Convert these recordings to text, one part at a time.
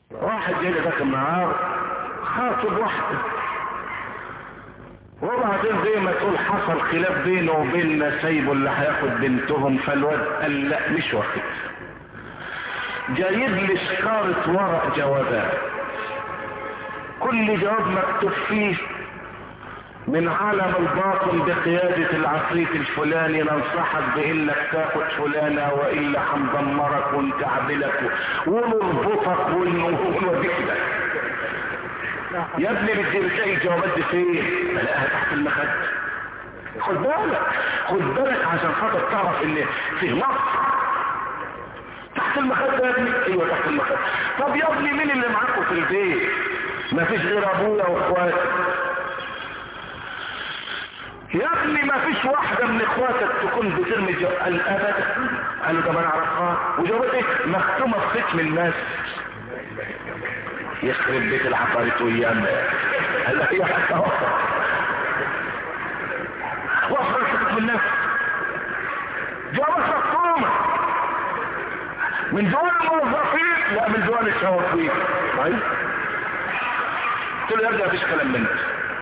واحد جاي ذاك النهار خاطب واحدة وبعدين زي ما تقول حصل خلاف بينه وبين نسيبه اللي هياخد بنتهم فالواد قال لا مش واخد جايب لي شكارة ورق جوابات كل جواب مكتوب فيه من عالم الباطن بقيادة العفريت الفلاني ننصحك بانك تاخد فلانة والا هندمرك ونكعبلك ونربطك ونوديك لك يا ابني بدي بتلاقي الجوابات دي فين؟ الاقيها تحت المخد خد بالك خد بالك عشان خاطر تعرف ان في مصر تحت المخد يا ابني ايوه تحت المخد طب يا ابني مين اللي معاكم في البيت؟ مفيش غير ابويا واخواتي يا ابني ما فيش واحدة من اخواتك تكون بترمي جو... قال ابدا قال له طب انا اعرفها وجاوبت ايه مختومة في ختم الناس يخرب بيت العفاريت ويانا قال لك هي حتى وصل وصل ختم الناس جوابت مختومة من دول الموظفين لا من دول الشواطين طيب قلت له يا ابني مفيش كلام منك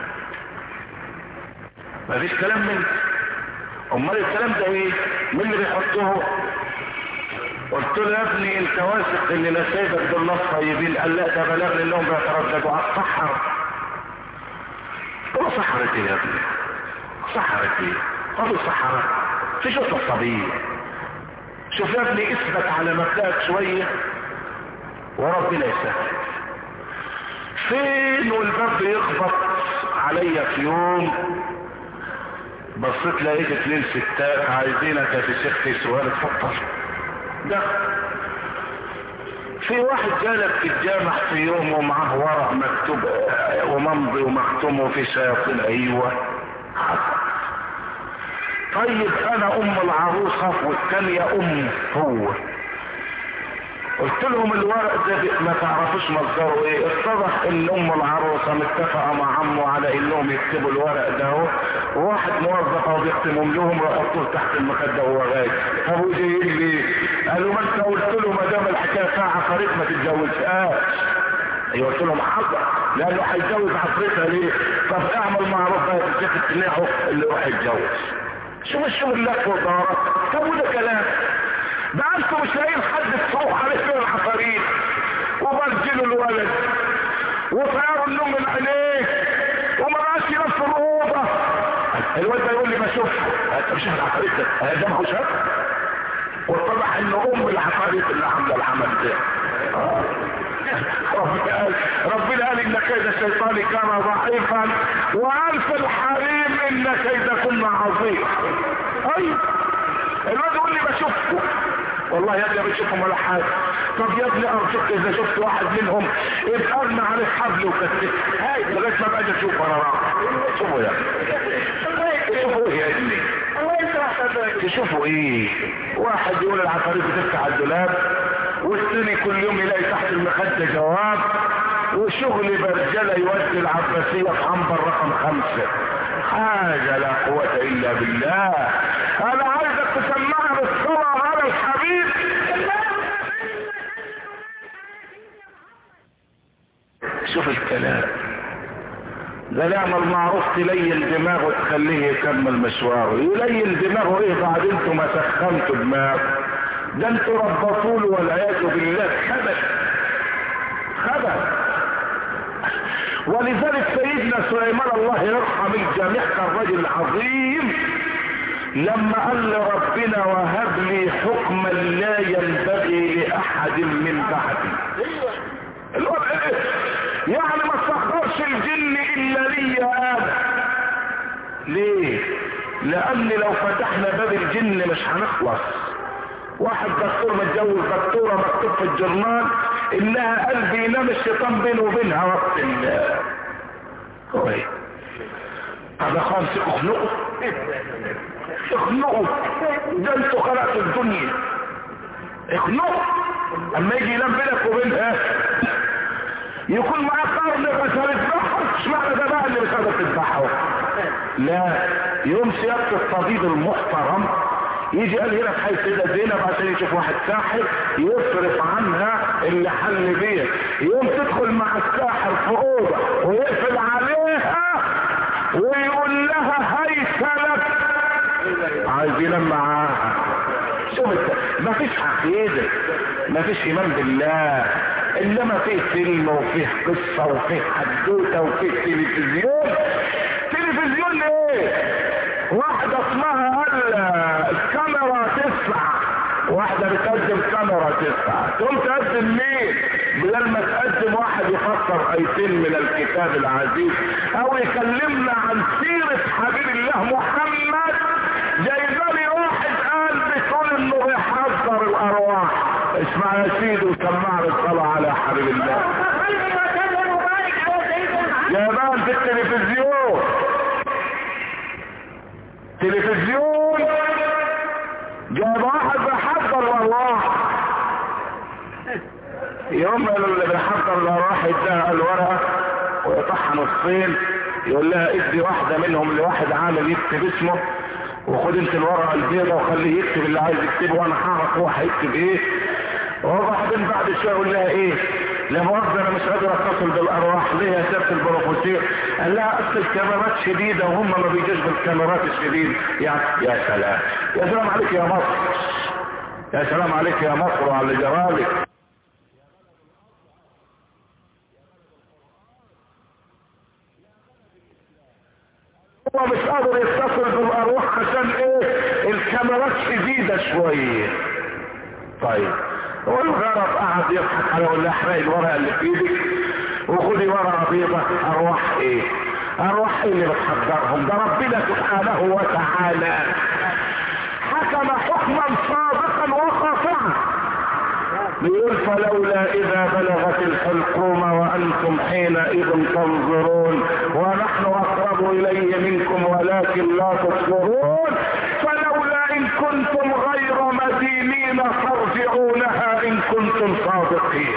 ما فيش كلام من امال الكلام ده ايه مين اللي بيحطه قلت له يا ابني انت واثق ان نسيبك دول ناس طيبين قال لا ده بلغني انهم بيترددوا على الصحراء قلت له صحراء ايه يا ابني صحراء ايه قالوا صحراء في شوف الصبية شوف يا ابني اثبت على مبدأك شوية وربنا يسهل فين والباب بيخبط عليا في يوم بصيت لقيت اتنين ستات عايزينك يا شيخ في سؤال اتفضل ده في واحد جالك في الجامع في يوم ومعاه ورق مكتوب وممضي ومختوم وفي شياطين ايوه حصل طيب انا ام العروسه والثانيه ام هو قلت لهم الورق ده ما تعرفوش مصدره ايه اتضح ان ام العروسة متفقة مع عمه على انهم يكتبوا الورق ده اهو وواحد موظف اهو بيختمهم لهم ويحطوه تحت المخدة وهو غايب طب وجايين ليه؟ قالوا ما انت قلت له ما دام الحكاية فيها عفاريت ما تتجوزهاش ايوه قلت لهم حاضر لانه هيتجوز عفريتها ليه؟ طب اعمل معروف بقى يا شيخ اقنعه اللي يروح يتجوز شوف الشغل لك والدورات طب وده كلام ده انتوا مش لاقيين حد تروح عليه فين العفاريت وبرجلوا الولد وطيروا النوم من عينيه وما بقاش ينام في الاوضه الولد ده يقول لي ما شفته انت مش شايف العفاريت ده ده ما هو شاف واتضح ان ام العفاريت اللي عامله العمل ده ربنا قال ربنا قال ان كيد الشيطان كان ضعيفا وقال في الحريم ان كيدكن عظيم ايوه الواد يقول لي بشوفكم والله يا ابني بشوفهم ولا حاجه طب يا ابني ارجوك اذا شفت واحد منهم ابقى ارمي عليه حبل وكتف هاي لغايه ما بقى اشوف انا راح شوفوا يا شوفوا ايه يا ابني تشوفوا ايه واحد يقول العفاريت بتفتح الدولاب والثاني كل يوم يلاقي تحت المخدة جواب وشغل برجلة يودي العباسية في عنبر رقم خمسة حاجة لا قوة الا بالله انا عايزك تسمعها بالصلاة على الحبيب شوف الكلام ده نعمل معروف تلين دماغه تخليه يكمل مشواره يلين دماغه ايه بعد انتوا ما سخنتوا دماغه ده انتوا ربطوا له والعياذ بالله خبث خبث ولذلك سيدنا سليمان الله يرحم الجميع كان رجل عظيم لما قال لربنا وهب لي حكما لا ينبغي لاحد من بعدي يعني ما استخبرش الجن الا لي انا ليه لان لو فتحنا باب الجن مش هنخلص واحد دكتور متجوز دكتوره مكتوب في الجورنال انها قلبي ينام الشيطان بينه وبينها وقت ال كويس طب يا اخوان اخنقوا اخنقوا ده انتوا خلقتوا الدنيا اخنقوا اما يجي ينام بينك وبينها يكون معاه قرن بس هتذبحه مش معنى ده بقى اللي مش قادر تذبحه لا يوم سيادة الطبيب المحترم يجي قال هنا في حي سيدة زينب عشان يشوف واحد ساحر يصرف عنها اللي حل بيه يوم تدخل مع الساحر في اوضه ويقفل عليها ويقول لها هيت لك عايز ينام معاها شوف ما فيش عقيده ما فيش ايمان بالله انما فيه فيلم وفيه قصه وفيه حدوته وفيه تلفزيون تلفزيون ليه واحده اسمها قال الكاميرا تسعة واحدة بتقدم كاميرا تسعة تقوم تقدم مين بدل ما تقدم واحد يفسر ايتين من الكتاب العزيز او يكلمنا عن سيرة حبيب الله محمد جايبالي واحد قال بتقول انه بيحذر الارواح اسمع يا سيدي وسمع الصلاة على حبيب الله جايبان في التلفزيون تلفزيون جاب واحد بيحضر الارواح يوم اللي بيحضر الارواح يديها الورقه ويقطعها نصين يقول لها ادي واحده منهم لواحد عامل يكتب اسمه وخد انت الورقه البيضاء وخليه يكتب اللي عايز يكتبه وانا هعرف هو هيكتب ايه وبعدين بعد شويه يقول لها ايه لا مؤاخذة انا مش قادر اتصل بالارواح ليه يا سيادة البروفيسور قال لها اصل الكاميرات شديدة وهم ما بيجوش بالكاميرات الشديدة يعني يا سلام يا سلام عليك يا مصر يا سلام عليك يا مصر وعلى جرالك هو مش قادر يتصل بالارواح عشان ايه الكاميرات شديدة شوية طيب والغرض قعد يضحك على ولا احرقي الورقه اللي في ايدك وخدي ورقه بيضة ارواح ايه ارواح ايه اللي بتحضرهم ده ربنا سبحانه وتعالى حكم حكما صادقا وقاطعا بيقول فلولا اذا بلغت الحلقوم وانتم حينئذ تنظرون ونحن اقرب اليه منكم ولكن لا تبصرون فلولا ان كنتم غير مدينين ترجعونها ان كنتم صادقين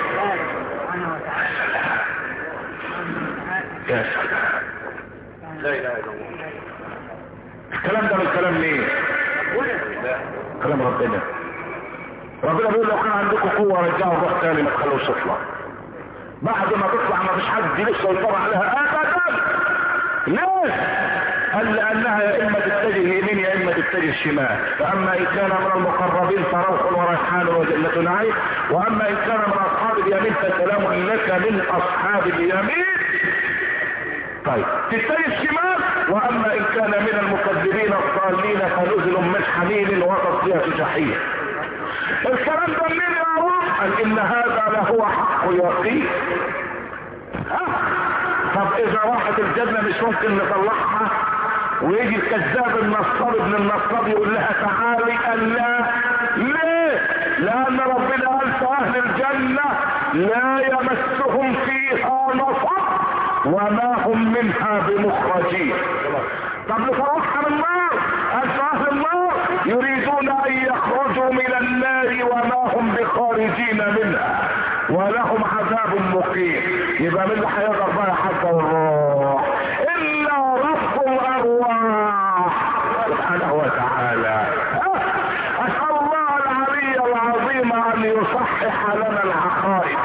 يا سلام لا اله الا الله الكلام ده من كلام مين كلام ربنا ربنا بيقول لو كان عندكم قوة رجعوا الروح تاني ما تخلوش تطلع بعد ما تطلع ما فيش حد له سيطرة عليها ابدا ليه قال لانها يا اما تتجه يمين يا اما تتجه شمال فاما ان كان من المقربين فروح وريحان وجنة نعيم واما ان كان من اصحاب اليمين فسلام لك من اصحاب اليمين طيب تتجه الشمال واما ان كان من المكذبين الضالين فنزل من حميم وتصلية جحيم الكلام ده منين يا روح قال ان هذا لهو حق يقين ها طب اذا راحت الجنة مش ممكن نطلعها ويجي الكذاب النصاب ابن النصاب يقول لها تعالي قال لا ليه لان ربنا قال في اهل الجنة لا يمسهم فيها نصب وما هم منها بمخرجين طب نطلعها من النار قال في اهل النار يريدون ان يخرجوا من النار وما هم بخارجين منها ولهم عذاب مقيم يبقى من اللي هيقدر بقى يحضر الروح الا رب الارواح سبحانه وتعالى اسال الله العلي العظيم ان يصحح لنا العقائد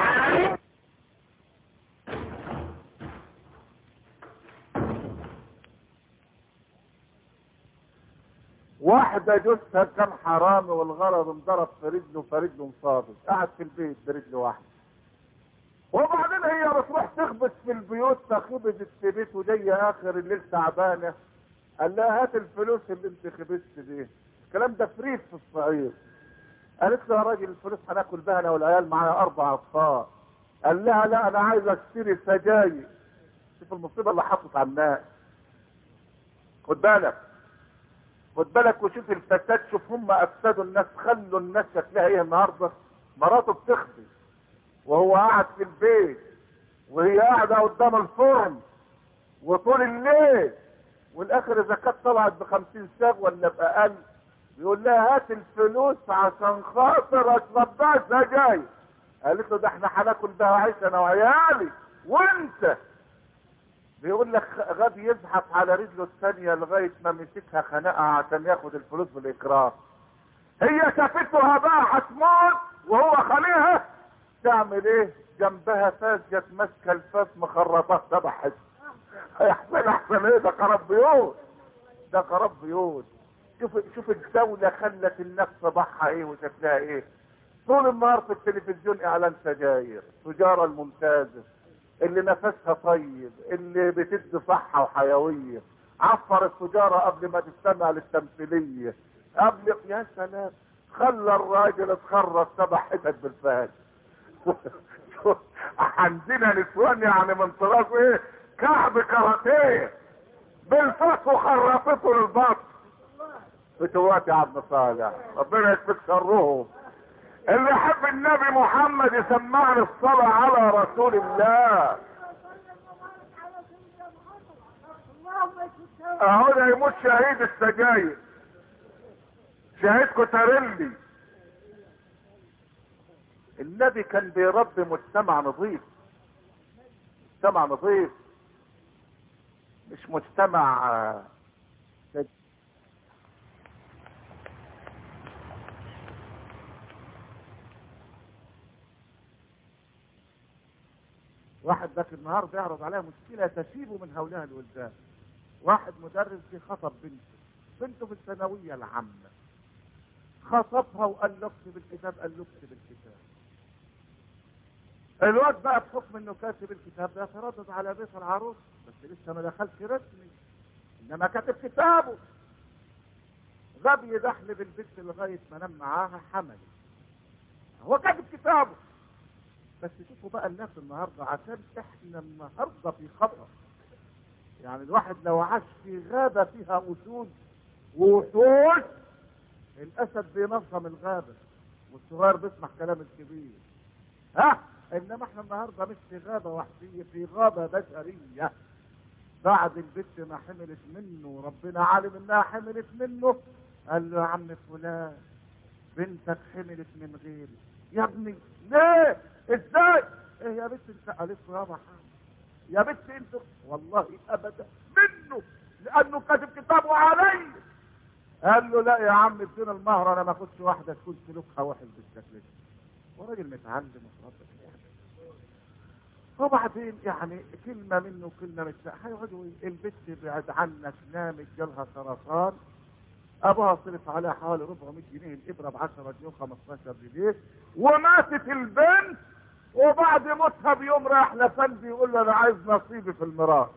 واحدة جثة كان حرامي والغرض انضرب في رجله فرجله مصابت قاعد في البيت برجل واحدة وبعدين هي بتروح تخبط في البيوت فخبطت في بيت وجاية اخر الليل تعبانة قال لها هات الفلوس اللي انت خبطت دي الكلام ده فريد في الصعيد قالت له يا راجل الفلوس هناكل بها انا والعيال معايا اربع اطفال قال لها لا انا عايز اشتري سجاير شوف المصيبة اللي حطت على الناس خد بالك خد بالك وشوف الفتاة شوف هم افسدوا الناس خلوا الناس شكلها ايه النهارده مراته بتخفي وهو قاعد في البيت وهي قاعده قدام الفرن وطول الليل والاخر اذا كانت طلعت بخمسين ساغ ولا باقل يقول لها هات الفلوس عشان خاطر اشرب بها سجاير قالت له ده احنا هناكل بها عيش انا وعيالي وانت بيقول لك غاب يزحف على رجله الثانية لغاية ما مسكها خنقها عشان ياخد الفلوس بالإكراه هي شافتها بقى هتموت وهو خليها تعمل ايه جنبها فاس جت ماسكه الفاس مخرطاه سبع حس احسن احسن ايه ده خراب بيوت ده خراب بيوت شوف شوف الدولة خلت الناس صباحها ايه وشكلها ايه طول النهار في التلفزيون اعلان سجاير تجارة الممتازة اللي نفسها طيب اللي بتدي صحة وحيوية عفر التجارة قبل ما تستمع للتمثيلية قبل يا سلام خلى الراجل اتخرج سبع حتت بالفهد عندنا نسوان يعني من طراز ايه كعب كاراتيه بالفاس وخرطته للبطن فتوات يا عبد صالح ربنا يكفيك شرهم اللي يحب النبي محمد يسمعني الصلاة على رسول الله اهو ده يموت شهيد السجاير شهيد كوتاريلي النبي كان بيربي مجتمع نظيف مجتمع نظيف مش مجتمع آه، واحد ذاك النهار بيعرض عليها مشكلة تشيب من هؤلاء الولدان واحد مدرس جه خطب بنته بنته في الثانوية العامة خطبها وقال له اكتب الكتاب قال له اكتب الكتاب الواد بقى بحكم انه كاتب الكتاب ده يتردد على بيت العروس بس لسه ما دخلش رسمي انما كاتب كتابه غاب يدحلب البنت لغايه ما نام معاها حمل هو كاتب كتابه بس شوفوا بقى الناس النهارده عشان احنا النهارده في خطر يعني الواحد لو عاش في غابه فيها اسود ووحوش الاسد بينظم الغابه والصغير بيسمع كلام الكبير ها انما احنا النهارده مش في غابه وحشيه في غابه بشريه بعد البت ما حملت منه ربنا عالم انها حملت منه قال له يا عم فلان بنتك حملت من غيري يا ابني ليه ازاي ايه يا بنت انت قالت له يابا حامل يا بنت انت والله ابدا منه لانه كاتب كتابه علي قال له لا يا عم ادينا المهر انا ما اخدش واحده تكون سلوكها وحش بالشكل ده وراجل متعلم ومتربي وبعدين يعني كلمه منه كلمه مش هيقعدوا إيه؟ البت بعد عنك نامت جالها سرطان ابوها صرف عليها حوالي 400 جنيه الابره ب 10 جنيه 15 جنيه وماتت البنت وبعد موتها بيوم راح لفندي يقول له انا عايز نصيبي في الميراث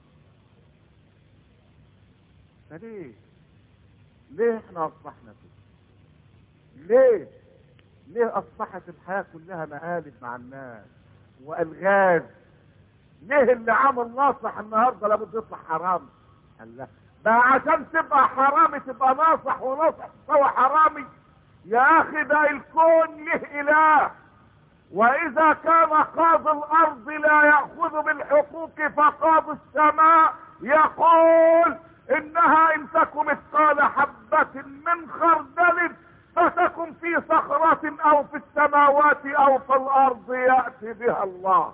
فليه ليه احنا اصبحنا كده ليه ليه اصبحت الحياه كلها مقالب مع الناس والغاز ليه اللي عامل ناصح النهارده لابد يطلع حرام قال لا بقى عشان تبقى حرامي تبقى ناصح وناصح تسوى حرامي يا اخي ده الكون له اله واذا كان قاضي الارض لا ياخذ بالحقوق فقاضي السماء يقول انها ان تك مثقال حبه من خردل فتكن في صخرة او في السماوات او في الارض يأتي بها الله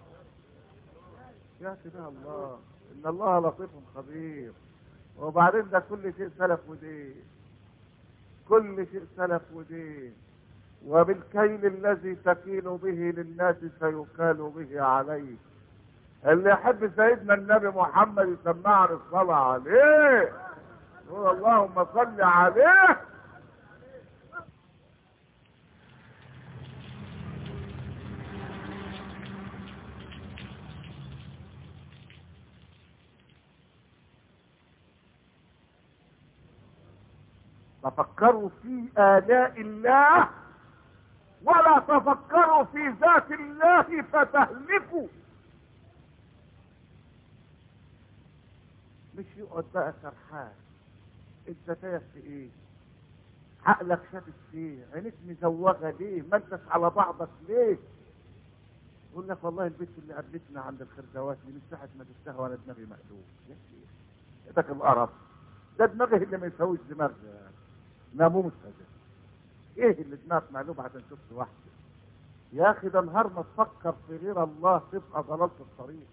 يأتي بها الله ان الله لطيف خبير وبعدين ده كل شيء سلف ودين كل شيء سلف ودين وبالكيل الذي تكيل به للناس سيكال به عليك اللي يحب سيدنا النبي محمد يسمعنا الصلاة عليه يقول اللهم صل عليه تفكروا في آلاء الله ولا تفكروا في ذات الله فتهلكوا مش يقعد بقى سرحان انت تايه في ايه عقلك شافت ايه عينيك مزوغه ليه ما انتش على بعضك ليه يقول لك والله البيت اللي قابلتنا عند الخردوات من ساعه ما تشتهى وانا دماغي مقلوب يا شيخ ايدك القرف ده دماغي اللي ما يسويش دماغ ناموس ايه اللي دماغك مقلوب عشان شفت واحده يا اخي ده نهار ما تفكر في غير الله تبقى ضللت الطريق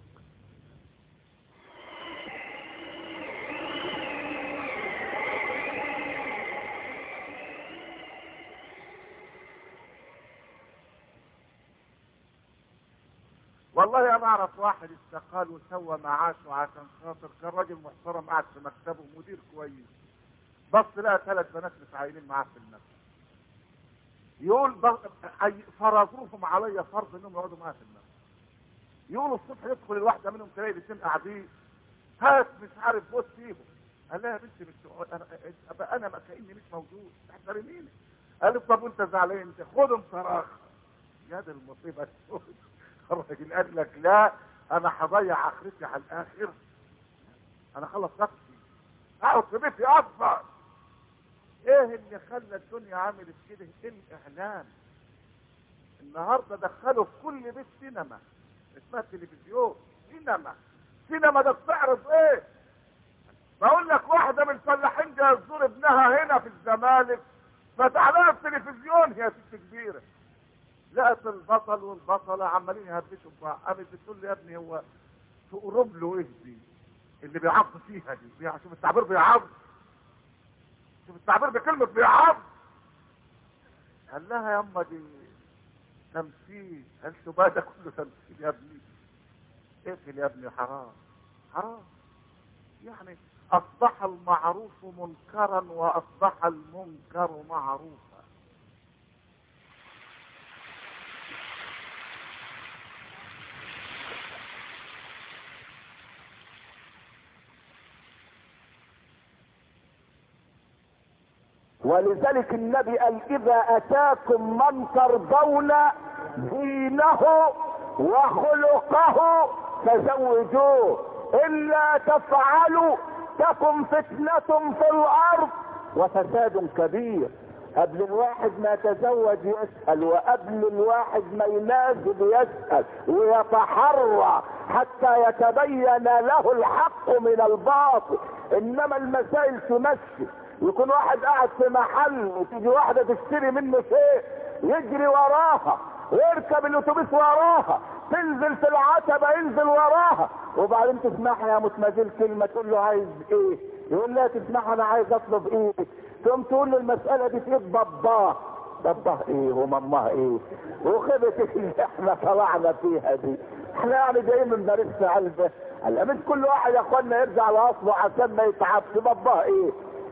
والله انا اعرف واحد استقال وسوى معاشه عشان خاطر كان راجل محترم قاعد في مكتبه مدير كويس بص لقى ثلاث بنات متعينين معاه في المكتب يقول ب- أي- فرضوهم علي فرض انهم يقعدوا معاه في المكتب يقول الصبح يدخل الواحده منهم تلاقي الاثنين قاعدين هات مش عارف بص فيهم قال لها يا بنتي مش انا أبقى انا ما كاني مش موجود احترميني قالت طب وانت زعلان انت خدهم صراخ يا دي المصيبه السود الراجل قال لك لا انا هضيع اخرتي على الاخر انا خلص نفسي اقعد في بيتي افضل ايه اللي خلى الدنيا عملت كده الاعلام النهارده دخلوا في كل بيت سينما اسمها تلفزيون سينما سينما ده بتعرض ايه بقول لك واحده من الفلاحين جايه تزور ابنها هنا في الزمالك فتح لها التلفزيون يا ست كبيره لقت البطل والبطله عمالين يهبشوا في بعض قامت بتقول لي يا ابني هو تقرب له ايه دي اللي بيعض فيها دي بيع- شوف التعبير بيعض شوف التعبير بكلمه بيعض قال لها يا اما دي تمثيل قالت له بقى ده كله تمثيل يا ابني اقفل يا ابني حرام حرام يعني اصبح المعروف منكرا واصبح المنكر معروفا ولذلك النبي قال اذا اتاكم من ترضون دينه وخلقه فزوجوه الا تفعلوا تكن فتنة في الارض وفساد كبير قبل الواحد ما يتزوج يسأل وقبل الواحد ما ينازل يسأل ويتحرى حتى يتبين له الحق من الباطل انما المسائل تمشي يكون واحد قاعد في محل وتيجي واحدة تشتري منه شيء يجري وراها ويركب الاتوبيس وراها تنزل في العتبة ينزل وراها وبعدين تسمعها يا متمازل كلمة تقول له عايز ايه يقول لها تسمعها انا عايز اطلب ايه تقوم تقول له المسألة دي في ايد باباه باباه ايه وماماه ايه وخبت اللي احنا طلعنا فيها دي احنا يعني جايين من مارسنا علبة هلا مش كل واحد يا اخوانا يرجع لاصله عشان ما يتعبش باباه ايه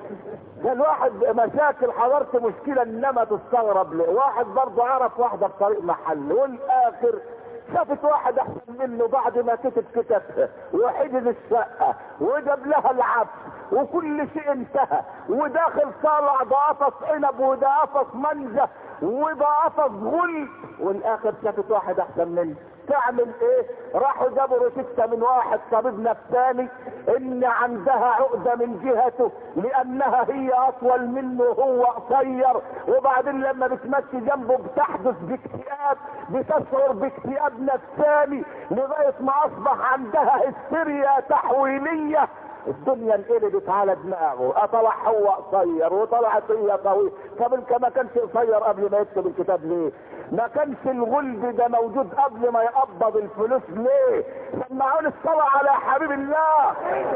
ده الواحد مشاكل حضرت مشكلة انما تستغرب ليه واحد برضه عرف واحدة في طريق محل والاخر شافت واحد احسن منه بعد ما كتب كتابها وحجز الشقة وجاب لها العفش وكل شيء انتهى وداخل طالع ده قفص عنب وده قفص منجة وده قفص غل والاخر شافت واحد احسن منه تعمل ايه راحوا جابوا روشتة من واحد طبيب نفساني ان عندها عقدة من جهته لانها هي اطول منه وهو قصير وبعدين لما بتمشي جنبه بتحدث باكتئاب بتشعر باكتئاب نفساني لغاية ما اصبح عندها هستيريا تحويلية الدنيا انقلبت على دماغه اطلع هو قصير وطلعت هي طويل طب انت ما كانش قصير قبل ما يكتب الكتاب ليه ما كانش الغلب ده موجود قبل ما يقبض الفلوس ليه سمعوني الصلاة على حبيب الله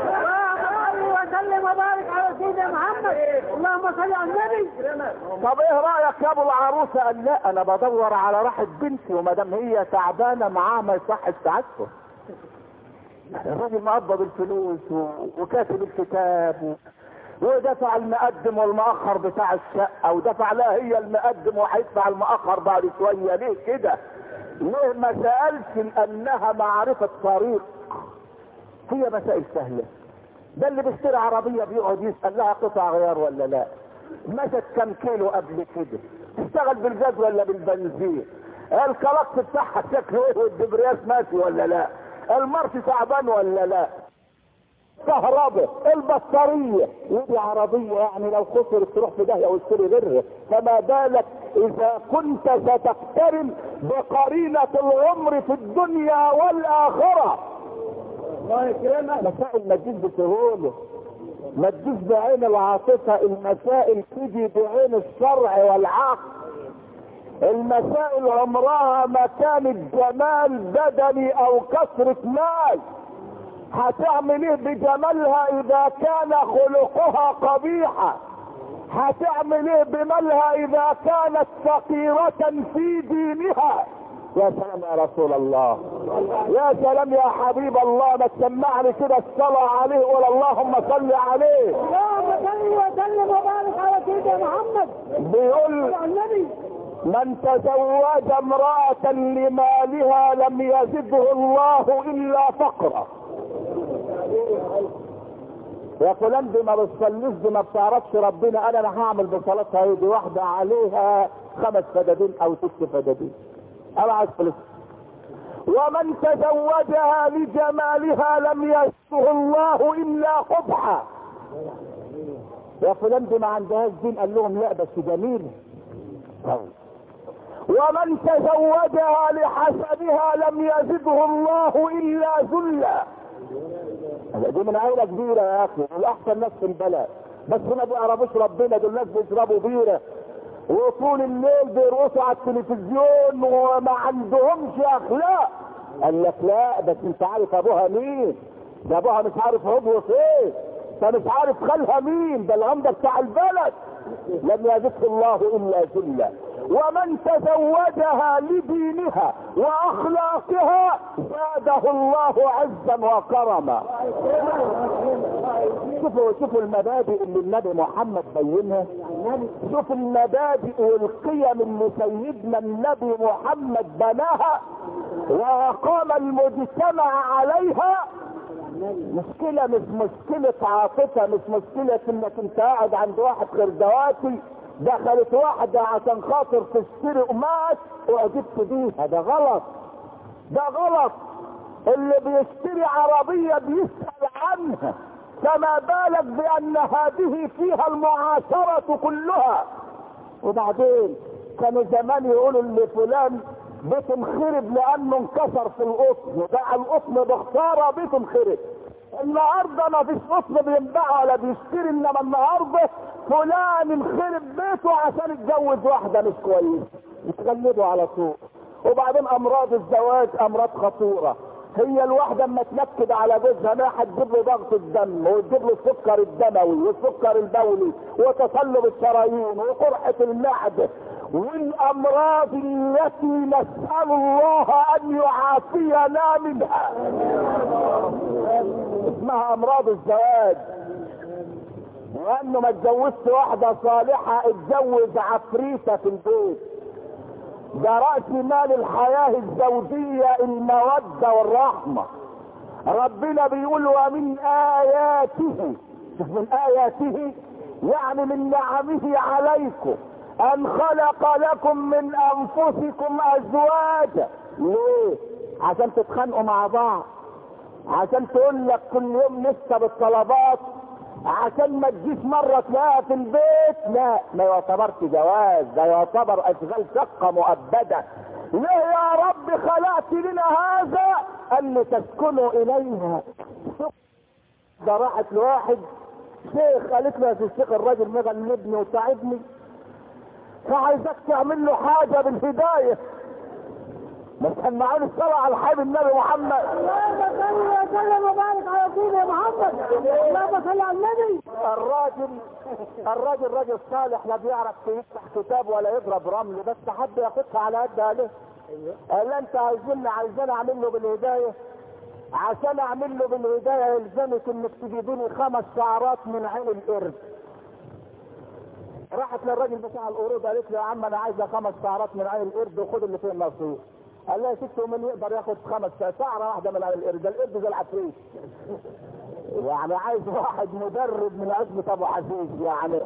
اللهم وسلم وبارك على سيدنا محمد اللهم صل على النبي طب ايه رايك يا ابو العروسه قال لا انا بدور على راحه بنتي وما دام هي تعبانه معاها ما يصحش تعبته الراجل مقبض الفلوس و... وكاتب الكتاب و... ودفع المقدم والمؤخر بتاع الشقه ودفع لها هي المقدم وهيدفع المؤخر بعد شويه ليه كده؟ ليه ما سالش لانها معرفه طريق هي مسائل سهله ده اللي بيشتري عربيه بيقعد يسال لها قطع غيار ولا لا مشت كم كيلو قبل كده تشتغل بالجاز ولا بالبنزين الكلاكس بتاعها شكله ايه والدبرياس ماشي ولا لا المرش تعبان ولا لا كهرباء البطارية ودي عربية يعني لو خسرت تروح في داهية وتشتري غيرها فما بالك إذا كنت ستقترن بقرينة العمر في الدنيا والآخرة الله يكرمك مسائل ما تجيش بسهولة ما تجيش بعين العاطفة المسائل تيجي بعين الشرع والعقل المسائل عمرها ما كانت جمال بدني او كثرة مال هتعمل ايه بجمالها اذا كان خلقها قبيحة هتعمل ايه بمالها اذا كانت فقيرة في دينها يا سلام يا رسول الله يا سلام يا حبيب الله ما تسمعني كده الصلاة عليه ولا اللهم صل عليه اللهم صل وسلم وبارك على سيدنا محمد بيقول على النبي من تزوج امرأة لمالها لم يزده الله إلا فقرا يا فلان دي ما بتصليش دي ما بتعرفش ربنا انا انا هعمل بصلاتها ايه دي واحدة عليها خمس فدادين او ست فدادين انا عايز فلوس ومن تزوجها لجمالها لم يزده الله الا قبحا يا فلان دي ما عندهاش دين قال لهم لا بس جميل ومن تزوجها لحسبها لم يزده الله الا ذلا دي من عيله كبيره يا اخي دول احسن ناس في البلد بس ما بيعرفوش ربنا دول ناس بيشربوا بيره وطول الليل بيرقصوا على التلفزيون وما عندهمش اخلاق قال لك لا بس انت عارف ابوها مين ده ابوها مش عارف عضو فين انت مش عارف خالها مين ده العمده بتاع البلد لم يزده الله الا ذلا ومن تزوجها لدينها واخلاقها زاده الله عزا وكرما شوفوا شوفوا المبادئ اللي النبي محمد بينها شوف المبادئ والقيم اللي سيدنا النبي محمد بناها واقام المجتمع عليها مشكلة مش مشكلة عاطفة مش مشكلة انك انت قاعد عند واحد خردواتي دخلت واحدة عشان خاطر تشتري قماش وعجبت بيها ده غلط ده غلط اللي بيشتري عربية بيسأل عنها فما بالك بأن هذه فيها المعاشرة كلها وبعدين كانوا زمان يقولوا لفلان بيت انخرب لانه انكسر في القطن وباع القطن بخساره بيت انخرب النهارده ما فيش قطن بينباع ولا بيشتري انما النهارده فلان انخرب بيته عشان يتجوز واحده مش كويسه يتغلبوا على طول وبعدين امراض الزواج امراض خطوره هي الواحدة اما تنكد على جوزها ما هتجيب له ضغط الدم وتجيب له السكر الدموي والسكر البولي وتصلب الشرايين وقرحة المعدة والامراض التي نسأل الله ان يعافينا منها اسمها امراض الزواج وانه ما اتجوزت واحدة صالحة اتجوز عفريتة في البيت ده رأس مال الحياة الزوجية المودة والرحمة ربنا بيقول ومن آياته شوف من آياته يعني من نعمه عليكم أن خلق لكم من أنفسكم أزواجا ليه؟ عشان تتخانقوا مع بعض عشان تقول لك كل يوم لسه بالطلبات عشان ما تجيش مرة تلاقيها في البيت لا ما يعتبرش جواز ده يعتبر اشغال شقة مؤبدة ليه يا رب خلقت لنا هذا قال لي تسكنوا اليها ده راحت لواحد شيخ قالت له يا الشيخ الراجل مغلبني وتعبني فعايزك تعمل له حاجة بالهداية ما تسمعوني الصلاة على الحبيب النبي محمد اللهم صل وسلم وبارك على سيدنا محمد اللهم صل على النبي الراجل الراجل راجل صالح لا بيعرف يفتح كتاب ولا يضرب رمل بس حد ياخدها على قد عليه قال له انت عايزين عايزين اعمل له بالهدايه عشان اعمل له بالهدايه يلزمك انك تجيبيني خمس شعرات من عين القرد راحت للراجل بتاع القرود قالت له يا عم انا عايزه خمس شعرات من عين القرد وخد اللي فيه النصيب قال لها يا ست ومن يقدر ياخد خمس شعره واحده من عين القرد ده القرد زي العفريت يعني عايز واحد مدرب من عزبة ابو عزيز يعني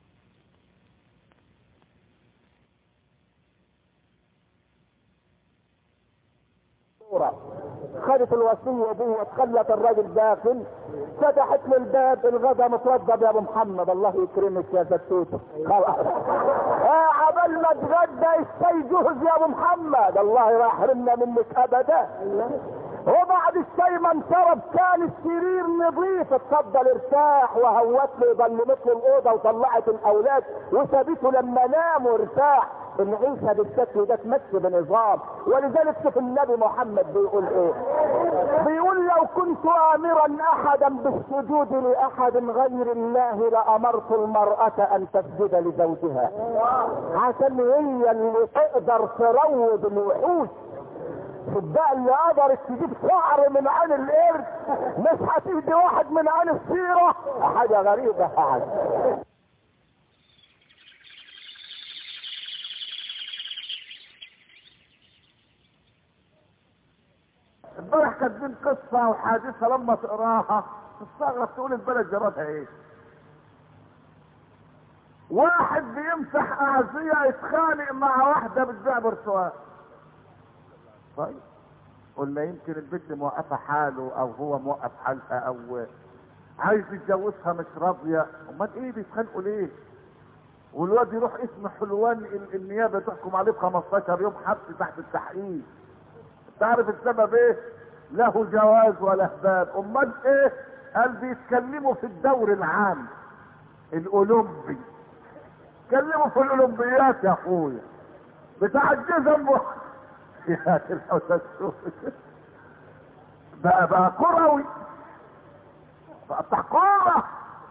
خدت الوصية دي وتخلت الراجل داخل فتحت له الباب الغدا متوضب يا ابو محمد الله يكرمك يا ستوته خلاص اه عبال ما اتغدى الشاي جهز يا ابو محمد الله لا يحرمنا منك ابدا وبعد الشاي ما انشرب كان السرير نظيف اتفضل ارتاح وهوت له ظلمت له الاوضه وطلعت الاولاد وسابته لما نام وارتاح العيشه بالشكل ده تمشي بنظام ولذلك شوف النبي محمد بيقول ايه بيقول لو كنت امرا احدا بالسجود لاحد غير الله لامرت المراه ان تسجد لزوجها عشان هي اللي تقدر تروض الوحوش شوف بقى اللي قدرت تجيب شعر من عين القرد مش هتهدي واحد من عين السيرة حاجة غريبة يعني امبارح كاتبين قصة وحادثة لما تقراها تستغرب تقول البلد جرتها ايه واحد بيمسح اعزية يتخانق مع واحدة بتبيع برتقال طيب قلنا يمكن البنت موقفة حاله او هو موقف حالها او عايز يتجوزها مش راضية امال ايه بيتخانقوا ليه والواد يروح اسم حلوان ال- النيابة تحكم عليه ب 15 يوم حبس تحت التحقيق تعرف السبب ايه له جواز ولا باب امال ايه قال بيتكلموا في الدور العام الاولمبي اتكلموا في الاولمبيات يا اخويا بتاع الجزم و- يا الحسن بقى بقى كروي بقى بتاع كوره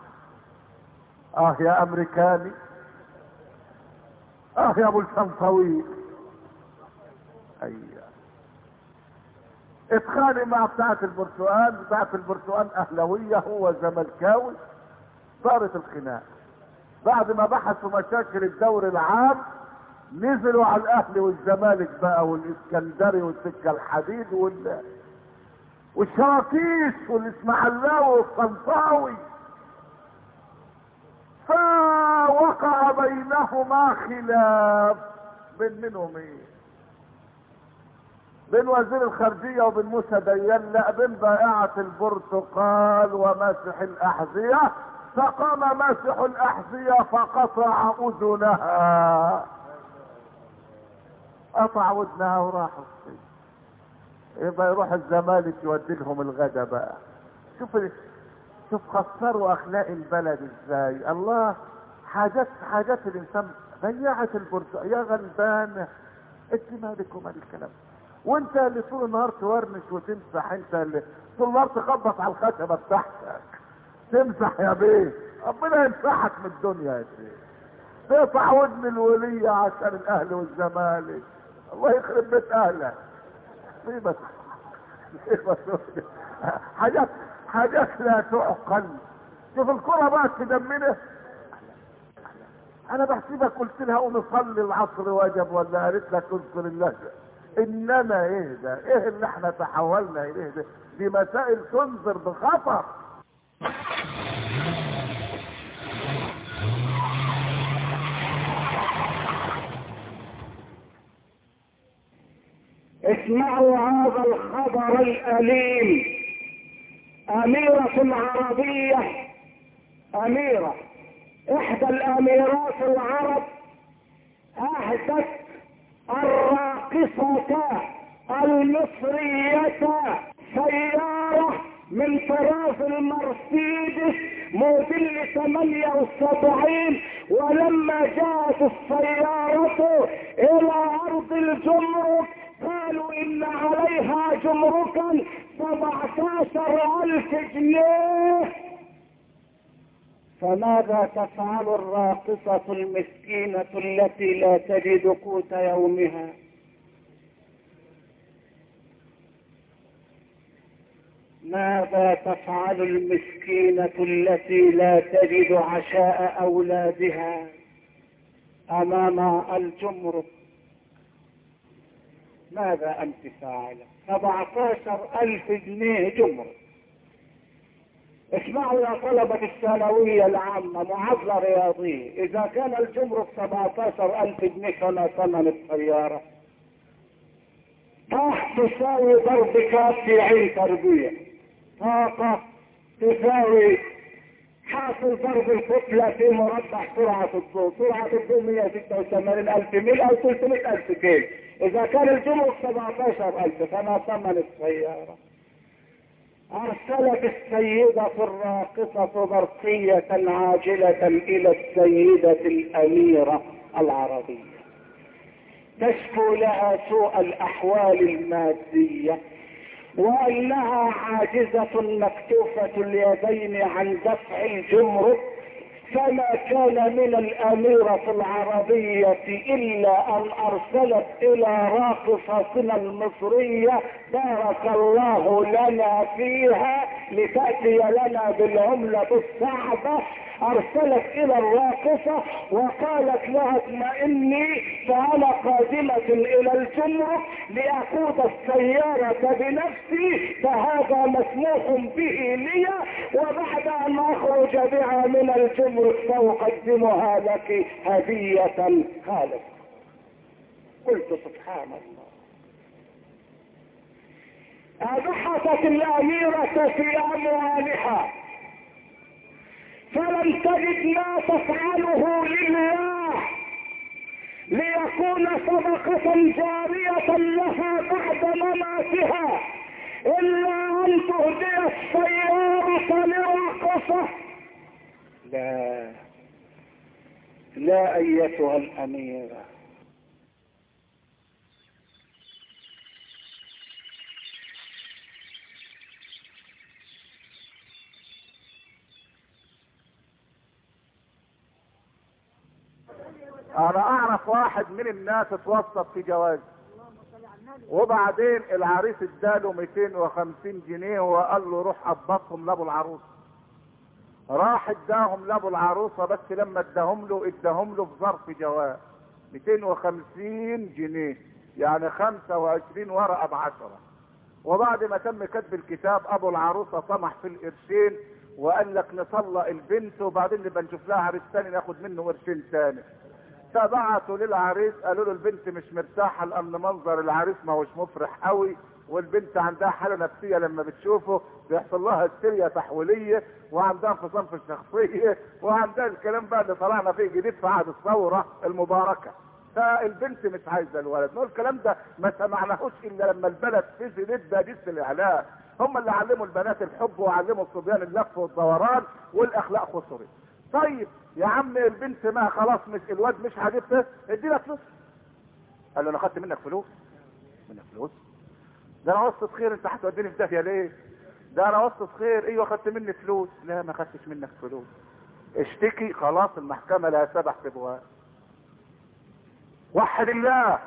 اه يا امريكاني اه يا ابو لسان طويل ايوه اتخانق مع بتاعة البرتقال بتاعة البرتقال اهلوية هو زملكاوي صارت الخناقة بعد ما بحثوا مشاكل الدور العام نزلوا على الاهلي والزمالك بقى والاسكندري والسكة الحديد وال والشراكيش والاسماعيلاوي والطنطاوي فوقع بينهما خلاف بين منهم ايه بين وزير الخارجية وبين موسى ديان لا بين بائعة البرتقال وماسح الأحذية فقام ماسح الأحذية فقطع أذنها قطع ودنها وراح الصين يبقى يروح الزمالك يودي لهم الغدا بقى شوف ال... شوف خسروا اخلاق البلد ازاي الله حاجات حاجات الانسان ضيعت البرتقال يا غلبان انت مالك ومال الكلام وانت اللي طول النهار تورنش وتمسح انت اللي طول النهار تخبط على الخشبه بتاعتك تمسح يا بيه ربنا يمسحك من الدنيا يا شيخ تقطع ودن الولية عشان الاهل والزمالك الله يخرب بيت اهلك مصيبة مصيبة حاجات حاجات لا تعقل شوف الكرة بقى تدمنه انا بحسبك قلت لها قوم صلي العصر وجب ولا قالت لك اذكر الله انما ايه ده ايه اللي احنا تحولنا اليه ده دي مسائل تنذر بخطر اسمعوا هذا الخبر الأليم أميرة عربية أميرة إحدى الأميرات العرب أهدت الراقصة المصرية سيارة من طراز المرسيدس موديل 78 ولما جاءت السيارة إلى أرض الجمرك قالوا إن عليها جمركا 17 ألف جنيه فماذا تفعل الراقصة المسكينة التي لا تجد قوت يومها ماذا تفعل المسكينة التي لا تجد عشاء أولادها أمام الجمرك ماذا أنت فاعلة 17 ألف جنيه جمرك اسمعوا يا طلبة الثانوية العامة معادلة رياضية إذا كان الجمرك 17 ألف جنيه فما ثمن السيارة طاح تساوي ضرب كاف في عين تربية طاقة تساوي حاصل ضرب الكتلة في مربع سرعة الضوء سرعة الضوء 186 ألف ميل أو 300 ألف كيل إذا كان الجمرك 17 ألف فما ثمن السيارة أرسلت السيدة الراقصة برقية عاجلة إلى السيدة الأميرة العربية تشكو لها سوء الأحوال المادية وأنها عاجزة مكتوفة اليدين عن دفع الجمرك فما كان من الأميرة العربية إلا أن أرسلت إلى راقصتنا المصرية بارك الله لنا فيها لتأتي لنا بالعملة الصعبة أرسلت إلى الراقصة وقالت لها اطمئني فأنا قادمة إلى الجمرك لأقود السيارة بنفسي فهذا مسموح به لي وبعد أن أخرج بها من الجمرك سأقدمها لك هدية خالص قلت سبحان الله أبحثت الأميرة في أموالها فلم تجد ما تفعله لله ليكون صدقة جارية لها بعد مماتها إلا أن تهدي السيارة لراقصة لا لا أيتها الأميرة انا اعرف واحد من الناس اتوسط في جواز وبعدين العريس اداله 250 جنيه وقال له روح قبضهم لابو العروس راح اداهم لابو العروسه بس لما اداهم له اداهم له في ظرف جواز 250 جنيه يعني 25 ورقه بعشره وبعد ما تم كتب الكتاب ابو العروسه طمح في القرشين وقال لك نطلق البنت وبعدين نبقى نشوف لها عريس تاني ناخد منه قرشين تاني فبعتوا للعريس قالوا له البنت مش مرتاحه لان منظر العريس ما هوش مفرح قوي والبنت عندها حاله نفسيه لما بتشوفه بيحصل لها هستيريا تحويليه وعندها انفصام في الشخصيه وعندها الكلام بقى اللي طلعنا فيه جديد في عهد الثوره المباركه فالبنت مش عايزه الولد نقول الكلام ده ما سمعناهوش الا لما البلد فزلت باديس الاعلام هم اللي علموا البنات الحب وعلموا الصبيان اللف والدوران والاخلاق خسرت طيب يا عم البنت ما خلاص مش الواد مش عاجبته ادينا فلوس قال له انا خدت منك فلوس منك فلوس ده انا وسط خير انت هتوديني في داهيه ليه ده انا وسط خير ايوه خدت مني فلوس لا ما خدتش منك فلوس اشتكي خلاص المحكمه لها سبع تبواب وحد الله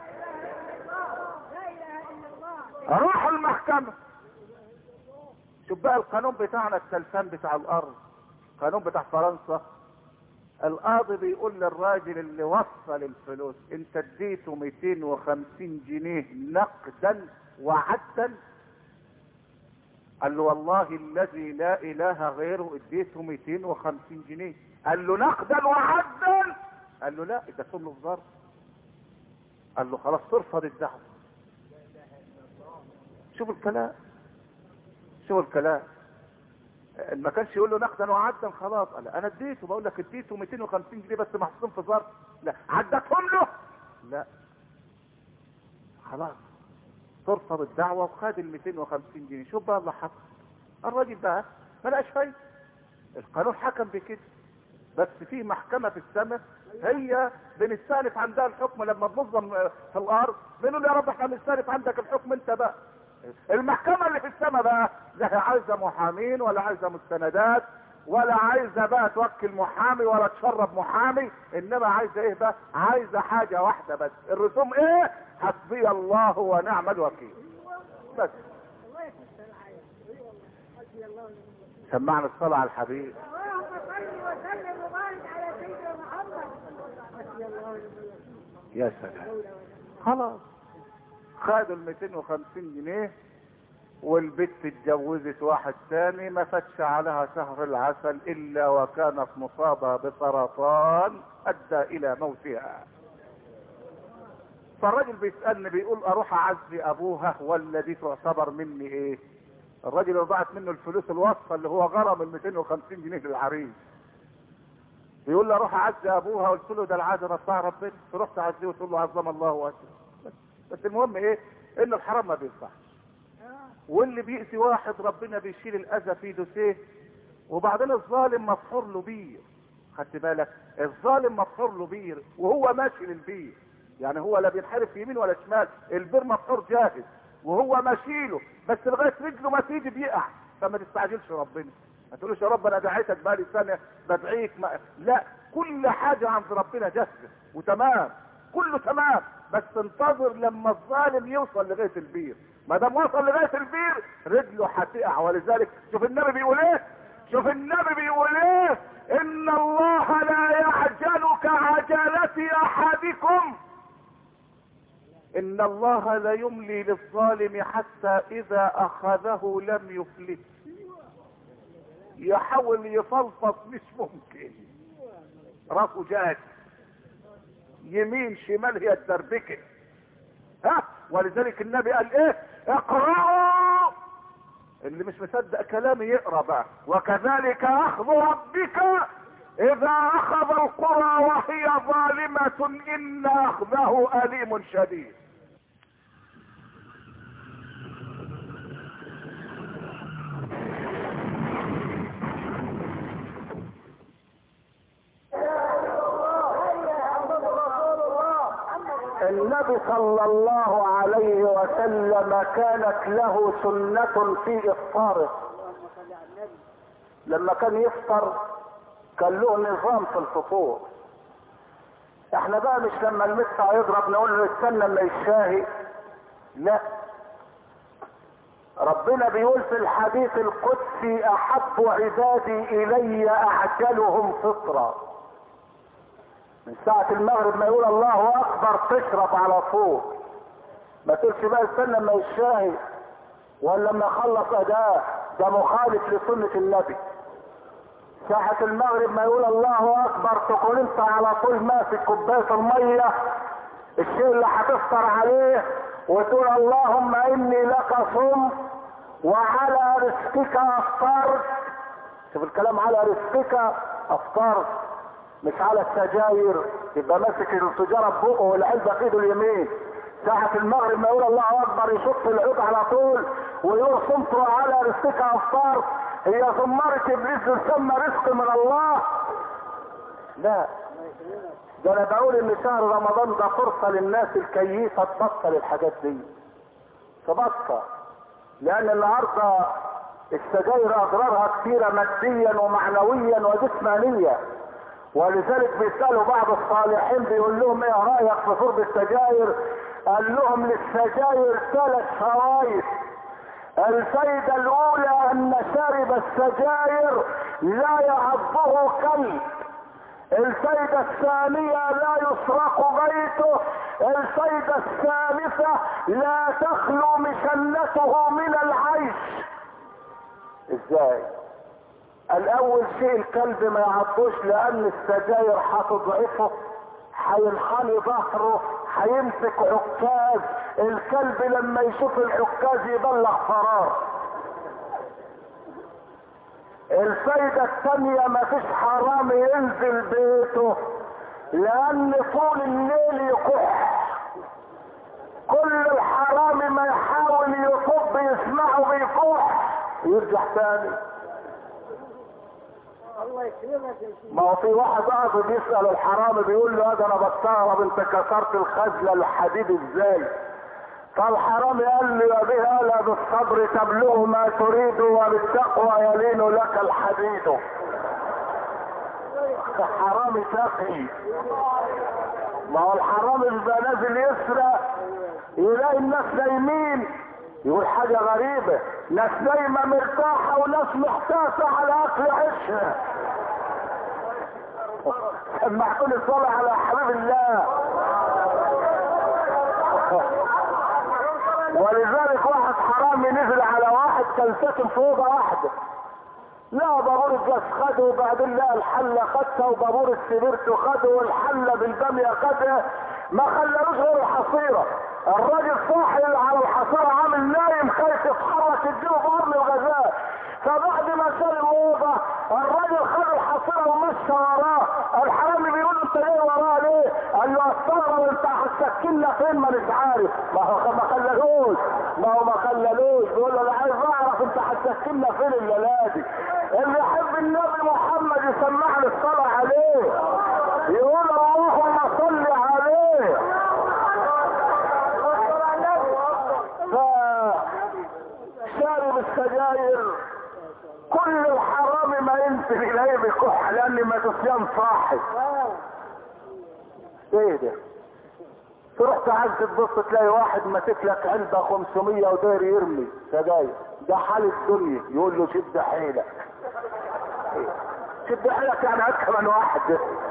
اروح المحكمه شوف بقى القانون بتاعنا التلفان بتاع الارض القانون بتاع فرنسا القاضي بيقول للراجل اللي وصل الفلوس انت اديته 250 جنيه نقدا وعدا قال له والله الذي لا اله غيره اديته 250 جنيه قال له نقدا وعدا قال له لا ده كله في ظرف قال له خلاص ترفض الدعوه شوف الكلام شوف الكلام ما كانش يقول له نقدا وعدا خلاص قال انا اديته بقول لك اديته 250 جنيه بس محطوطين في ظرف لا عدتهم له لا خلاص ترفض الدعوه وخد ال 250 جنيه شوف بقى اللي حصل الراجل بقى ما لقاش فايده القانون حكم بكده بس في محكمه في السماء هي بنستأنف عندها الحكم لما بنظم في الارض بنقول يا رب احنا بنستأنف عندك الحكم انت بقى المحكمة اللي في السماء بقى لا عايزة محامين ولا عايزة مستندات ولا عايزة بقى توكل محامي ولا تشرب محامي انما عايزة ايه بقى عايزة حاجة واحدة بس الرسوم ايه حسبي الله ونعم الوكيل بس سمعنا الصلاة على الحبيب اللهم صل وسلم وبارك على سيدنا محمد حسبي الله ونعم الوكيل يا سلام خلاص خدوا ال 250 جنيه والبت اتجوزت واحد تاني ما فاتش عليها شهر العسل الا وكانت مصابة بسرطان ادى الى موتها فالراجل بيسألني بيقول اروح اعزي ابوها ولا دي تعتبر مني ايه الراجل اللي ضاعت منه الفلوس الوصفة اللي هو غرم ال 250 جنيه للعريس بيقول لي اروح اعزي ابوها قلت له ده العاده بتاع ربنا تروح تعزيه وتقول له عظم الله وجهه بس, بس المهم ايه ان الحرام ما بينفعش واللي بيأذي واحد ربنا بيشيل الاذى في دوسيه وبعدين الظالم مفحور له بير خدت بالك الظالم مفحور له بير وهو ماشي للبير يعني هو لا بينحرف يمين ولا شمال البير مفحور جاهز وهو ماشيله بس لغايه رجله ما تيجي بيقع فما تستعجلش ربنا ما تقولوش يا رب انا دعيتك بقالي سنه بدعيك ما لا كل حاجه عند ربنا جاهزه وتمام كله تمام بس انتظر لما الظالم يوصل لغايه البير ما دام وصل لغايه البير رجله هتقع ولذلك شوف النبي بيقول ايه شوف النبي بيقول ايه ان الله لا يعجل كعجلة احدكم ان الله لا يملي للظالم حتى اذا اخذه لم يفلت يحاول يفلفط مش ممكن راسه جاك يمين شمال هي الدربكه ها ولذلك النبي قال ايه اقرأوا اللي مش مصدق كلامي يقرا بقى وكذلك اخذ ربك اذا اخذ القرى وهي ظالمة ان اخذه اليم شديد النبي صلى الله عليه وسلم كانت له سنة في افطاره لما كان يفطر كان له نظام في الفطور احنا بقى مش لما المدفع يضرب نقول له استنى اما يشاهي لا ربنا بيقول في الحديث القدسي احب عبادي الي اعجلهم فطرا من ساعة المغرب ما يقول الله اكبر تشرب على طول ما تقولش بقى استنى اما يشاهي ولا لما يخلص اداء ده مخالف لسنة النبي ساعة المغرب ما يقول الله اكبر تكون انت على طول ماسك كوباية المية الشيء اللي هتفطر عليه وتقول اللهم اني لك صم وعلى رزقك افطرت شوف الكلام على رزقك افطرت مش على السجاير يبقى ماسك السجارة ببقه والعلبة في ايده اليمين ساعة المغرب ما يقول الله اكبر يشط العود على طول ويقول صمت على رزقك افطرت هي ثمرة ابليس تسمى رزق من الله لا ده انا بقول ان شهر رمضان ده فرصة للناس الكيفة تبطل الحاجات دي تبطل لان النهاردة السجاير اضرارها كثيرة ماديا ومعنويا وجسمانيا ولذلك بيسألوا بعض الصالحين بيقول لهم ايه رأيك في شرب السجاير قال لهم للسجاير ثلاث فوائد الفايدة الاولى ان شارب السجاير لا يعضه كلب الفايدة الثانية لا يسرق بيته الفايدة الثالثة لا تخلو مشنته من العيش ازاي الاول شيء الكلب ما يعضوش لان السجاير هتضعفه هينحني ظهره هيمسك عكاز الكلب لما يشوف العكاز يبلغ فرار الفايدة الثانية ما فيش حرام ينزل بيته لان طول الليل يكح كل الحرام ما يحاول يصب يسمعه بيكح يرجع تاني الله يكرمك يا سيدي ما هو في واحد قاعد بيسأل الحرامي بيقول له هذا انا بستغرب انت كسرت الخزنة الحديد ازاي فالحرامي قال له يا به الا بالصبر تبلغ ما تريد وبالتقوى يلين لك الحديد حرامي تقي ما هو الحرامي بيبقى نازل يسرق يلاقي الناس نايمين يقول حاجة غريبة ناس نايمة مرتاحة وناس محتاسة على اكل عيشها سمعتوني الصلاة على حبيب الله ولذلك واحد حرامي نزل على واحد كان ساكن في اوضه واحده لا بابور الجاز خده وبعدين لقى الحله خدها وبابور السبرت خده والحله بالباميه خدها ما خلالوش غير الحصيره الراجل صاحي على الحصيره عامل نايم خايف يتحرك يديله بقرن الغذاء فبعد ما شال الاوضه الراجل خد الحصيره ومشى وراه الحرامي بيقول له انت جاي وراه ليه؟ قال له استغرب انت هتسكننا فين ما مش عارف ما هو ما خلالوش ما هو ما خلالوش بيقول له انا عايز اعرف انت هتسكننا فين الليله دي اللي يحب النبي محمد يسمعني الصلاه عليه يقول اللهم صل عليه فشارب السجاير كل الحرامي ما ينزل اليه بكح لان ما تصيان صاحب ايه ده تروح تعال تبص تلاقي واحد ماسك لك علبه 500 وداير يرمي سجاير ده حال الدنيا يقول له شد حيلك إيه؟ شد حيلك يعني هات كمان واحد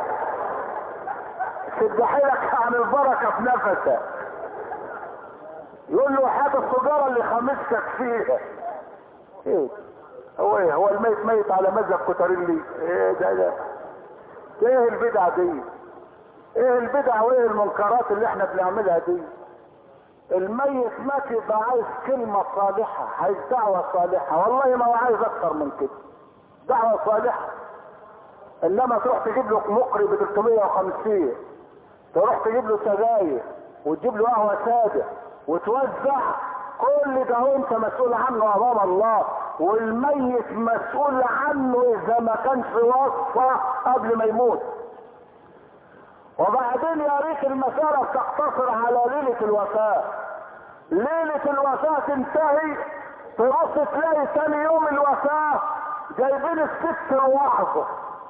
شد حيلك عن البركه في نفسك يقول له هات السجاره اللي خمستك فيها ايه هو ايه هو الميت ميت على مزق كتريلي ايه ده ده ايه البدعه دي ايه البدع وايه المنكرات اللي احنا بنعملها دي الميت مات يبقى عايز كلمة صالحة عايز دعوة صالحة والله ما هو عايز اكتر من كده دعوة صالحة انما تروح تجيب له مقري ب 350 تروح تجيب له سجاير وتجيب له قهوة سادة وتوزع كل ده هو انت مسؤول عنه امام الله والميت مسؤول عنه اذا ما كانش وصفة قبل ما يموت وبعدين يا ريت المسألة بتقتصر على ليلة الوفاة ليلة الوفاة تنتهي تبص تلاقي ثاني يوم الوفاة جايبين الست الوحظة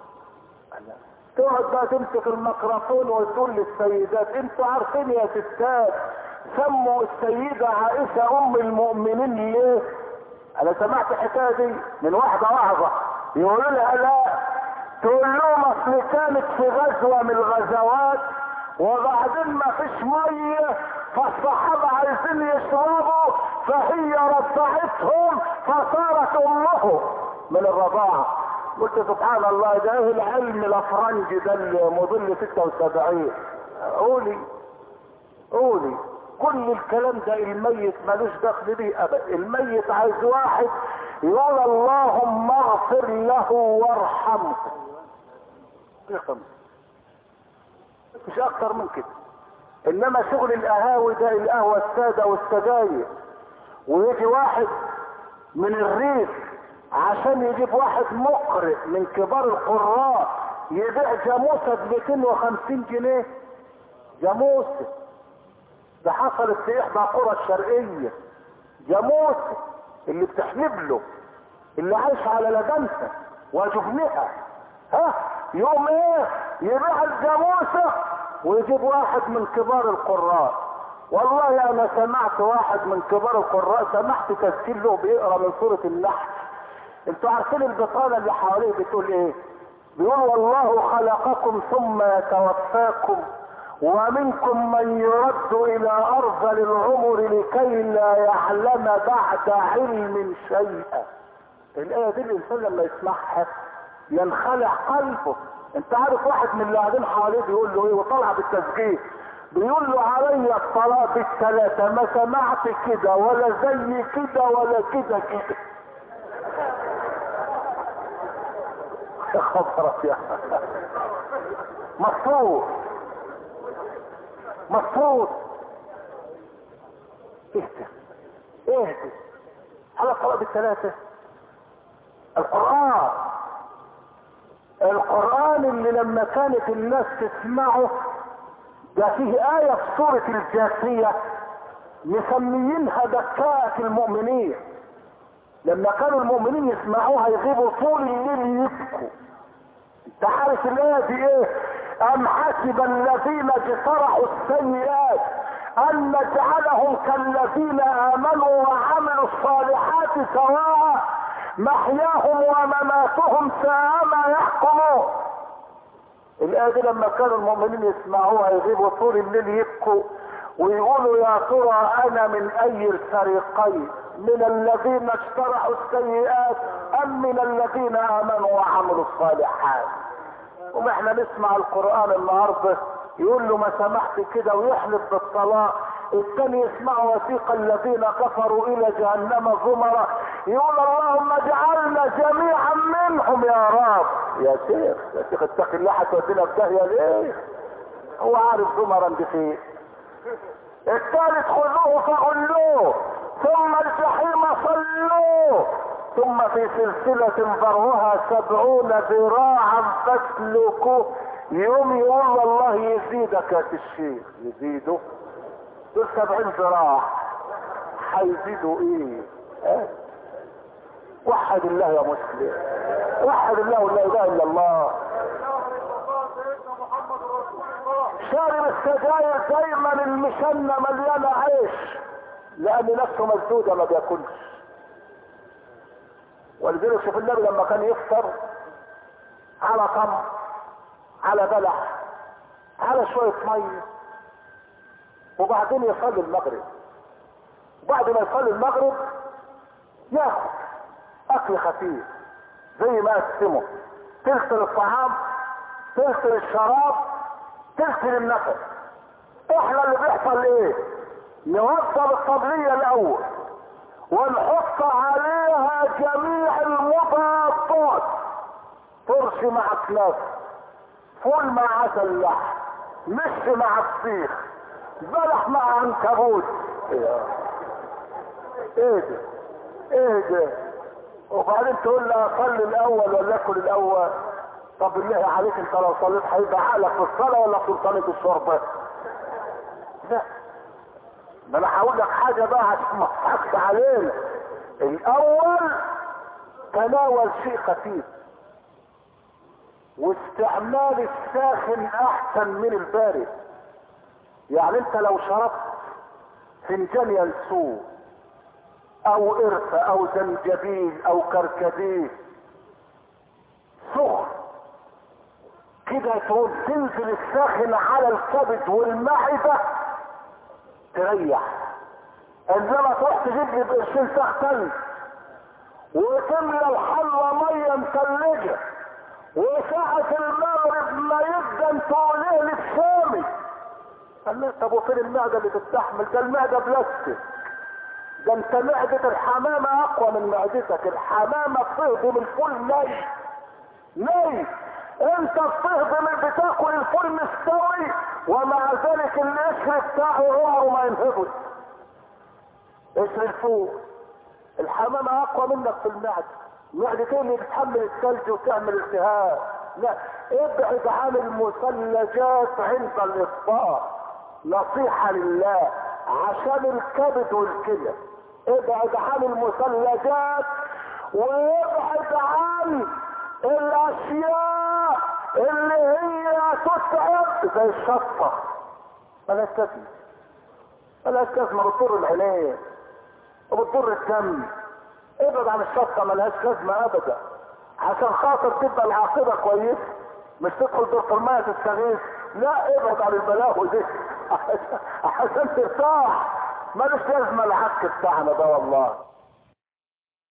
تقعد بقى تمسك الميكروفون وتقول للسيدات انتوا عارفين يا ستات سموا السيدة عائشة ام المؤمنين ليه انا سمعت الحكاية دي من واحدة وحظة يقولوا لها لا تقول لهم اصل كانت في غزوة من الغزوات وبعدين ما فيش مية فالصحابة عايزين يشربوا فهي رضعتهم فصارت امه من الرضاعة قلت سبحان الله ده ايه العلم الافرنجي ده المظل 76 قولي قولي كل الكلام ده الميت ملوش دخل بيه ابدا الميت عايز واحد يقول اللهم اغفر له وارحمه يقم مش اكتر من كده انما شغل القهاوي ده القهوة السادة والسجاير ويجي واحد من الريف عشان يجيب واحد مقرئ من كبار القراء يبيع جاموسة ب 250 جنيه جاموسة ده حصلت في احدى قرى الشرقية جاموسة اللي بتحلب له اللي عايش على لبنسة وجبنها ها يوم ايه يبيع الجاموسة ويجيب واحد من كبار القراء والله انا سمعت واحد من كبار القراء سمعت تسجيل له بيقرا من سورة النحل انتوا عارفين البطانة اللي حواليه بتقول ايه بيقول والله خلقكم ثم يتوفاكم ومنكم من يرد الى ارذل العمر لكي لا يعلم بعد علم شيئا الايه دي الانسان لما يسمعها ينخلع قلبه انت عارف واحد من اللي قاعدين حواليه بيقول له ايه وطلع بالتسجيل بيقول له علي الطلاق بالثلاثة ما سمعت كده ولا زي كده ولا كده كده يا خبرك يا مفروض مفروض اهدى اهدى على الطلاق بالثلاثة القرآن القرآن اللي لما كانت الناس تسمعه ده فيه آية في سورة الجاثية مسميينها دكاءة المؤمنين لما كانوا المؤمنين يسمعوها يغيبوا طول الليل يبكوا انت عارف الآية دي ايه أم حسب الذين اجترحوا السيئات أن نجعلهم كالذين آمنوا وعملوا الصالحات سواء محياهم ومماتهم ساء ما يحكمون الآية دي لما كانوا المؤمنين يسمعوها يغيبوا طول الليل يبكوا ويقولوا يا ترى أنا من أي الفريقين من الذين اجترحوا السيئات أم من الذين آمنوا وعملوا الصالحات واحنا نسمع القرآن النهاردة يقول له ما سمحت كده ويحلف بالطلاق الثاني يسمع وثيق الذين كفروا الى جهنم زمرا يقول اللهم اجعلنا جميعا منهم يا رب يا شيخ يا شيخ اتق الله هتودينا في داهيه ليه هو عارف زمرا دي فين الثالث خذوه فغلوه ثم الجحيم صلوه ثم في سلسلة ذرعها سبعون ذراعا فاسلكوه يوم يقول الله يزيدك يا الشيخ يزيده دول سبعين ذراع هيزيدوا ايه اه؟ وحد الله يا مسلم وحد الله ولا اله الا الله شارب السجاير دايما المشنة مليانة عيش لان نفسه مسدودة ما بياكلش ولذلك شوف النبي لما كان يفطر على طم على بلح على شوية مية وبعدين يصلي المغرب بعد ما يصلي المغرب ياخد اكل خفيف زي ما قسمه تلت الطعام تلت الشراب تلت النفس احنا اللي بيحصل ايه نوصل الطبلية الاول ونحط عليها جميع المضادات ترشي مع كلاس فول مع عسل لحم مش مع السيخ بلح مع عنكبوت ايه ده ايه ده وبعدين تقول لي اصلي الاول ولا اكل الاول طب بالله عليك انت لو صليت هيبقى عقلك في الصلاه ولا في صلاه الشرب لا ما انا هقول لك حاجه بقى عشان ما تضحكش علينا الاول تناول شيء خفيف واستعمال الساخن احسن من البارد يعني انت لو شربت فنجان ينسوه او قرفة او زنجبيل او كركديه سخن كده تقول تنزل الساخن على الكبد والمعدة تريح انما تروح تجيب لي بقرشين ساخ تلج وتملى الحلوى ميه مثلجه وساعة المغرب ما يبدا تقوليه للشامي قال لي طب وفين المعدة اللي تستحمل ده المعدة بلاستيك ده انت معدة الحمامة اقوى من معدتك الحمامة بتهضم الفول ني ني انت بتهضم بتاكل الفول مستوي ومع ذلك القشر بتاعه عمره ما ينهبط قشر الفول الحمامة اقوى منك في المعدة معدتين اللي بتحمل الثلج وتعمل التهاب لا ابعد عن المثلجات عند الافطار نصيحة لله عشان الكبد والكلى ابعد عن المثلجات وابعد عن الاشياء اللي هي تتعب زي الشطة ملاش لازمة ملاش لازمة بتضر العينين وبتضر الدم ابعد عن الشطة ملهاش لازمة ابدا عشان خاطر تبقى العاقبة كويس مش تدخل دور المية تستغيث لا ابعد عن البلاوي دي عشان ترتاح ملوش لازمة العك بتاعنا ده والله